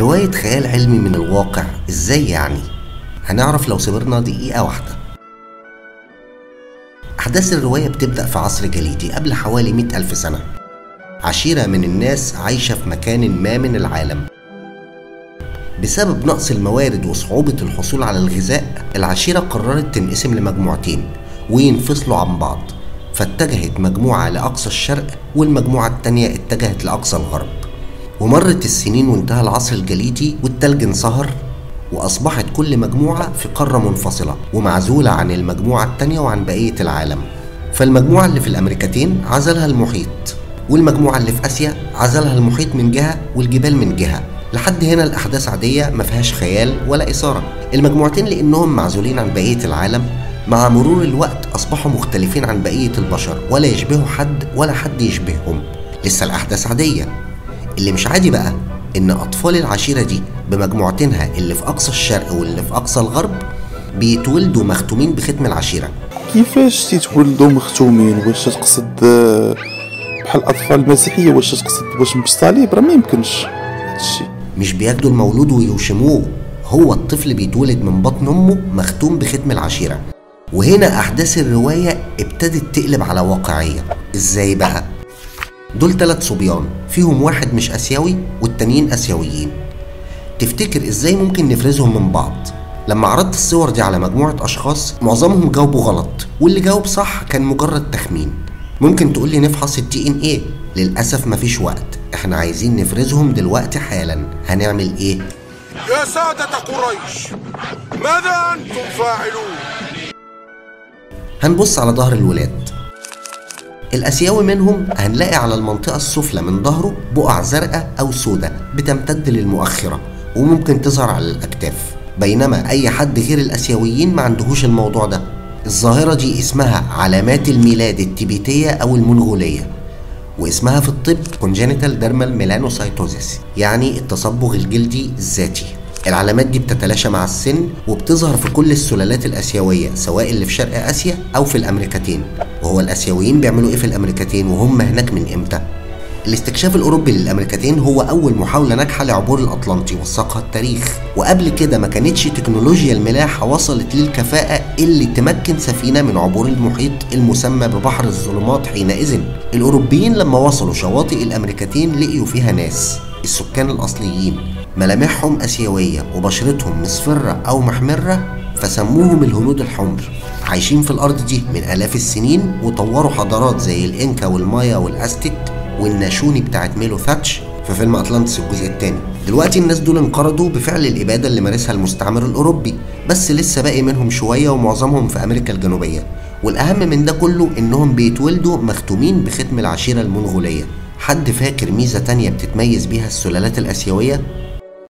رواية خيال علمي من الواقع ازاي يعني؟ هنعرف لو صبرنا دقيقة واحدة أحداث الرواية بتبدأ في عصر جليدي قبل حوالي مئة ألف سنة عشيرة من الناس عايشة في مكان ما من العالم بسبب نقص الموارد وصعوبة الحصول على الغذاء العشيرة قررت تنقسم لمجموعتين وينفصلوا عن بعض فاتجهت مجموعة لأقصى الشرق والمجموعة التانية اتجهت لأقصى الغرب ومرت السنين وانتهى العصر الجليدي والتلج انصهر وأصبحت كل مجموعة في قارة منفصلة ومعزولة عن المجموعة التانية وعن بقية العالم فالمجموعة اللي في الأمريكتين عزلها المحيط والمجموعة اللي في آسيا عزلها المحيط من جهة والجبال من جهة لحد هنا الأحداث عادية ما فيهاش خيال ولا إثارة المجموعتين لأنهم معزولين عن بقية العالم مع مرور الوقت أصبحوا مختلفين عن بقية البشر ولا يشبهوا حد ولا حد يشبههم لسه الأحداث عادية اللي مش عادي بقى إن أطفال العشيرة دي بمجموعتين اللي في أقصى الشرق واللي في أقصى الغرب بيتولدوا مختومين بختم العشيرة كيفاش تيتولدوا مختومين واش تقصد آه، بحال الاطفال المسيحيه واش تقصد واش بالصليب راه ما يمكنش هادشي مش بياخدوا المولود ويوشموه هو الطفل بيتولد من بطن امه مختوم بختم العشيره وهنا احداث الروايه ابتدت تقلب على واقعيه ازاي بقى دول ثلاث صبيان فيهم واحد مش اسيوي والتانيين اسيويين تفتكر ازاي ممكن نفرزهم من بعض لما عرضت الصور دي على مجموعة أشخاص معظمهم جاوبوا غلط واللي جاوب صح كان مجرد تخمين ممكن تقولي نفحص الدي ان ايه للأسف مفيش وقت احنا عايزين نفرزهم دلوقتي حالا هنعمل ايه يا سادة قريش ماذا أنتم فاعلون؟ هنبص على ظهر الولاد الآسيوي منهم هنلاقي على المنطقة السفلى من ظهره بقع زرقاء أو سوداء بتمتد للمؤخرة وممكن تظهر على الأكتاف بينما أي حد غير الآسيويين ما عندهوش الموضوع ده الظاهرة دي اسمها علامات الميلاد التبيتية أو المنغولية واسمها في الطب congenital dermal melanocytosis يعني التصبغ الجلدي الذاتي العلامات دي بتتلاشى مع السن وبتظهر في كل السلالات الآسيوية سواء اللي في شرق آسيا أو في الأمريكتين وهو الآسيويين بيعملوا إيه في الأمريكتين وهم هناك من إمتى؟ الاستكشاف الأوروبي للأمريكتين هو أول محاولة ناجحة لعبور الأطلنطي وثقها التاريخ وقبل كده ما كانتش تكنولوجيا الملاحة وصلت للكفاءة اللي تمكن سفينة من عبور المحيط المسمى ببحر الظلمات حينئذ الأوروبيين لما وصلوا شواطئ الأمريكتين لقيوا فيها ناس السكان الأصليين ملامحهم آسيوية وبشرتهم مصفرة أو محمرة فسموهم الهنود الحمر عايشين في الأرض دي من آلاف السنين وطوروا حضارات زي الإنكا والمايا والأستك والناشوني بتاعت ميلو ثاتش في فيلم أطلانتس الجزء الثاني دلوقتي الناس دول انقرضوا بفعل الإبادة اللي مارسها المستعمر الأوروبي بس لسه باقي منهم شوية ومعظمهم في أمريكا الجنوبية والأهم من ده كله إنهم بيتولدوا مختومين بختم العشيرة المنغولية حد فاكر ميزة تانية بتتميز بيها السلالات الآسيوية؟